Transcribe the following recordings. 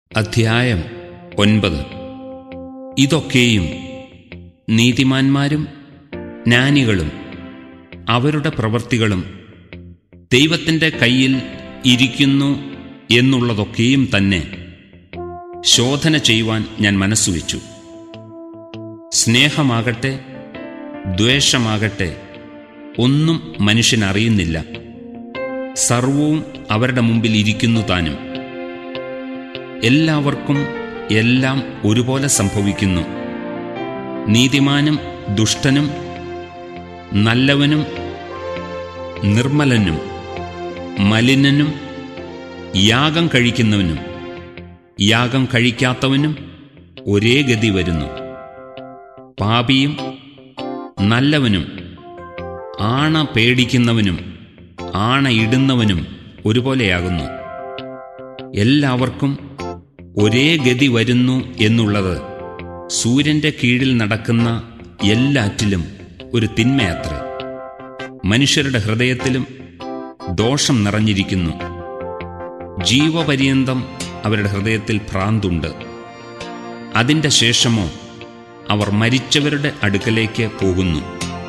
അധ്യായം ഒൻപത് ഇതൊക്കെയും നീതിമാന്മാരും ജ്ഞാനികളും അവരുടെ പ്രവൃത്തികളും ദൈവത്തിൻ്റെ കയ്യിൽ ഇരിക്കുന്നു എന്നുള്ളതൊക്കെയും തന്നെ ശോധന ചെയ്യുവാൻ ഞാൻ മനസ്സുവെച്ചു സ്നേഹമാകട്ടെ ദ്വേഷമാകട്ടെ ഒന്നും മനുഷ്യനറിയുന്നില്ല സർവവും അവരുടെ മുമ്പിൽ ഇരിക്കുന്നു താനും എല്ലാവർക്കും എല്ലാം ഒരുപോലെ സംഭവിക്കുന്നു നീതിമാനും ദുഷ്ടനും നല്ലവനും നിർമ്മലനും മലിനനും യാഗം കഴിക്കുന്നവനും യാഗം കഴിക്കാത്തവനും ഒരേ ഗതി വരുന്നു പാപിയും നല്ലവനും ആണ പേടിക്കുന്നവനും ആണ ഇടുന്നവനും ഒരുപോലെയാകുന്നു എല്ലാവർക്കും ഒരേ ഗതി വരുന്നു എന്നുള്ളത് സൂര്യന്റെ കീഴിൽ നടക്കുന്ന എല്ലാറ്റിലും ഒരു തിന്മയത്രേ മനുഷ്യരുടെ ഹൃദയത്തിലും ദോഷം നിറഞ്ഞിരിക്കുന്നു ജീവപര്യന്തം അവരുടെ ഹൃദയത്തിൽ ഭ്രാന്തുണ്ട് അതിൻ്റെ ശേഷമോ അവർ മരിച്ചവരുടെ അടുക്കലേക്ക് പോകുന്നു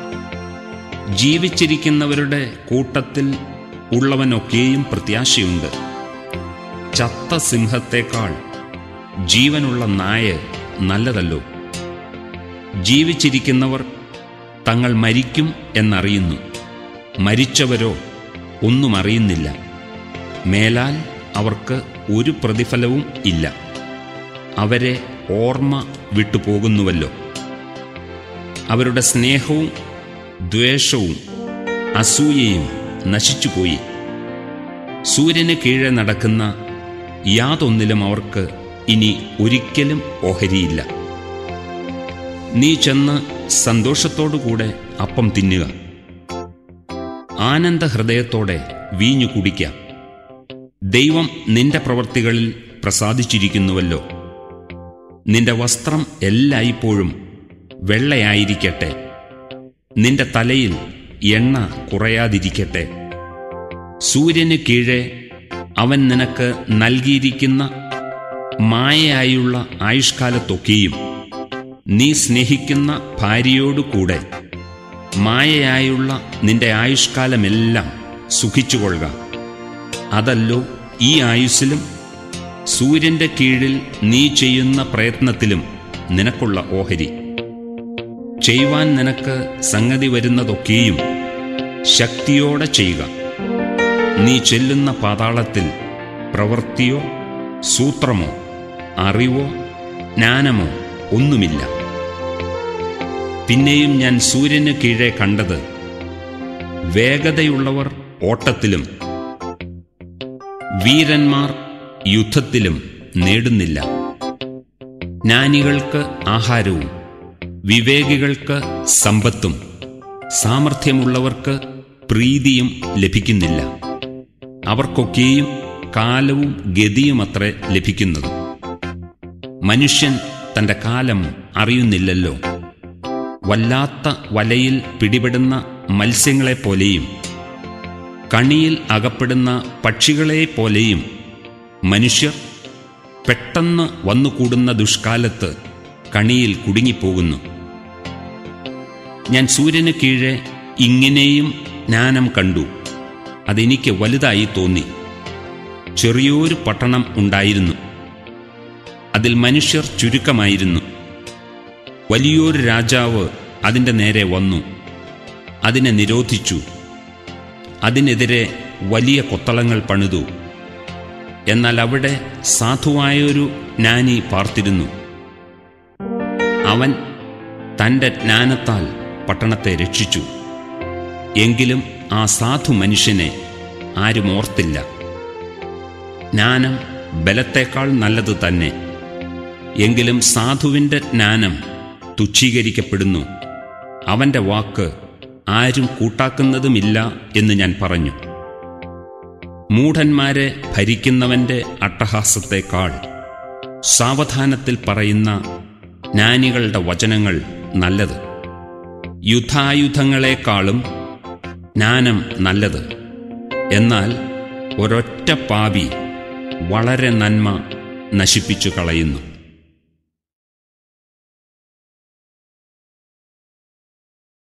ജീവിച്ചിരിക്കുന്നവരുടെ കൂട്ടത്തിൽ ഉള്ളവനൊക്കെയും പ്രത്യാശയുണ്ട് ചത്ത സിംഹത്തേക്കാൾ ജീവനുള്ള നായ നല്ലതല്ലോ ജീവിച്ചിരിക്കുന്നവർ തങ്ങൾ മരിക്കും എന്നറിയുന്നു മരിച്ചവരോ ഒന്നും അറിയുന്നില്ല മേലാൽ അവർക്ക് ഒരു പ്രതിഫലവും ഇല്ല അവരെ ഓർമ്മ വിട്ടുപോകുന്നുവല്ലോ അവരുടെ സ്നേഹവും ദ്വേഷവും അസൂയയും നശിച്ചുപോയി സൂര്യന് കീഴെ നടക്കുന്ന യാതൊന്നിലും അവർക്ക് ഇനി ഒരിക്കലും ഓഹരിയില്ല നീ ചെന്ന് സന്തോഷത്തോടുകൂടെ അപ്പം തിന്നുക ആനന്ദ ഹൃദയത്തോടെ വീഞ്ഞു കുടിക്കാം ദൈവം നിന്റെ പ്രവൃത്തികളിൽ പ്രസാദിച്ചിരിക്കുന്നുവല്ലോ നിന്റെ വസ്ത്രം എല്ലായ്പ്പോഴും വെള്ളയായിരിക്കട്ടെ നിന്റെ തലയിൽ എണ്ണ കുറയാതിരിക്കട്ടെ സൂര്യന് കീഴെ അവൻ നിനക്ക് നൽകിയിരിക്കുന്ന മായയായുള്ള ആയുഷ്കാലത്തൊക്കെയും നീ സ്നേഹിക്കുന്ന ഭാര്യയോടുകൂടെ മായയായുള്ള നിന്റെ ആയുഷ്കാലമെല്ലാം സുഖിച്ചുകൊള്ളുക അതല്ലോ ഈ ആയുസ്സിലും സൂര്യന്റെ കീഴിൽ നീ ചെയ്യുന്ന പ്രയത്നത്തിലും നിനക്കുള്ള ഓഹരി ചെയ്യുവാൻ നിനക്ക് സംഗതി വരുന്നതൊക്കെയും ശക്തിയോടെ ചെയ്യുക നീ ചെല്ലുന്ന പാതാളത്തിൽ പ്രവൃത്തിയോ സൂത്രമോ അറിവോ ജ്ഞാനമോ ഒന്നുമില്ല പിന്നെയും ഞാൻ സൂര്യന് കീഴെ കണ്ടത് വേഗതയുള്ളവർ ഓട്ടത്തിലും വീരന്മാർ യുദ്ധത്തിലും നേടുന്നില്ല ജ്ഞാനികൾക്ക് ആഹാരവും വിവേകികൾക്ക് സമ്പത്തും സാമർഥ്യമുള്ളവർക്ക് പ്രീതിയും ലഭിക്കുന്നില്ല അവർക്കൊക്കെയും കാലവും ഗതിയുമത്രേ ലഭിക്കുന്നത് മനുഷ്യൻ തന്റെ കാലം അറിയുന്നില്ലല്ലോ വല്ലാത്ത വലയിൽ പിടിപെടുന്ന മത്സ്യങ്ങളെപ്പോലെയും കണിയിൽ അകപ്പെടുന്ന പക്ഷികളെപ്പോലെയും മനുഷ്യർ പെട്ടെന്ന് വന്നുകൂടുന്ന ദുഷ്കാലത്ത് കണിയിൽ കുടുങ്ങിപ്പോകുന്നു ഞാൻ സൂര്യന് കീഴെ ഇങ്ങനെയും ജ്ഞാനം കണ്ടു അതെനിക്ക് വലുതായി തോന്നി ചെറിയൊരു പട്ടണം ഉണ്ടായിരുന്നു അതിൽ മനുഷ്യർ ചുരുക്കമായിരുന്നു വലിയൊരു രാജാവ് അതിൻ്റെ നേരെ വന്നു അതിനെ നിരോധിച്ചു അതിനെതിരെ വലിയ കൊത്തളങ്ങൾ പണിതു എന്നാൽ അവിടെ സാധുവായൊരു ജ്ഞാനി പാർത്തിരുന്നു അവൻ തൻ്റെ ജ്ഞാനത്താൽ പട്ടണത്തെ രക്ഷിച്ചു എങ്കിലും ആ സാധു മനുഷ്യനെ ആരും ഓർത്തില്ല ജ്ഞാനം ബലത്തേക്കാൾ നല്ലത് തന്നെ എങ്കിലും സാധുവിൻ്റെ ജ്ഞാനം തുച്ഛീകരിക്കപ്പെടുന്നു അവൻ്റെ വാക്ക് ആരും കൂട്ടാക്കുന്നതുമില്ല എന്ന് ഞാൻ പറഞ്ഞു മൂഢന്മാരെ ഭരിക്കുന്നവന്റെ അട്ടഹാസത്തേക്കാൾ സാവധാനത്തിൽ പറയുന്ന ജ്ഞാനികളുടെ വചനങ്ങൾ നല്ലത് യുദ്ധായുധങ്ങളെക്കാളും ജ്ഞാനം നല്ലത് എന്നാൽ ഒരൊറ്റ പാപി വളരെ നന്മ നശിപ്പിച്ചു കളയുന്നു